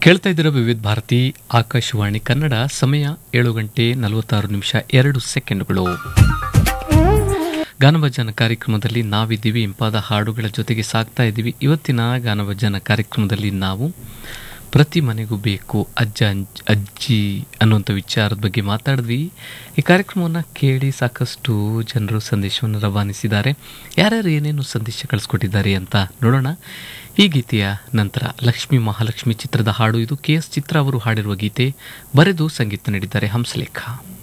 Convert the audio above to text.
ಕೇಳ್ತಾ ಇದ್ದೀರ ವಿವಿಧ ಭಾರತಿ ಆಕಾಶವಾಣಿ ಕನ್ನಡ ಸಮಯ ಏಳು ಗಂಟೆ ನಲವತ್ತಾರು ನಿಮಿಷ ಎರಡು ಸೆಕೆಂಡ್ಗಳು ಗಾನಭಜನ ಕಾರ್ಯಕ್ರಮದಲ್ಲಿ ನಾವಿದ್ದೀವಿ ಇಂಪಾದ ಹಾಡುಗಳ ಜೊತೆಗೆ ಸಾಗ್ತಾ ಇದ್ದೀವಿ ಇವತ್ತಿನ ಗಾನಭಜನ ಕಾರ್ಯಕ್ರಮದಲ್ಲಿ ನಾವು ಪ್ರತಿ ಮನೆಗೂ ಬೇಕು ಅಜ್ಜ ಅಂಜ್- ಅಜ್ಜಿ ಅನ್ನುವಂಥ ವಿಚಾರದ ಬಗ್ಗೆ ಮಾತಾಡಿದ್ವಿ ಈ ಕಾರ್ಯಕ್ರಮವನ್ನು ಕೇಳಿ ಸಾಕಷ್ಟು ಜನರು ಸಂದೇಶವನ್ನು ರವಾನಿಸಿದ್ದಾರೆ ಯಾರ್ಯಾರು ಏನೇನು ಸಂದೇಶ ಕಳಿಸ್ಕೊಟ್ಟಿದ್ದಾರೆ ಅಂತ ನೋಡೋಣ ಈ ಗೀತೆಯ ನಂತರ ಲಕ್ಷ್ಮೀ ಮಹಾಲಕ್ಷ್ಮಿ ಚಿತ್ರದ ಹಾಡು ಇದು ಕೆ ಎಸ್ ಚಿತ್ರ ಅವರು ಹಾಡಿರುವ ಗೀತೆ ಬರೆದು ಸಂಗೀತ ನೀಡಿದ್ದಾರೆ ಹಂಸಲೇಖ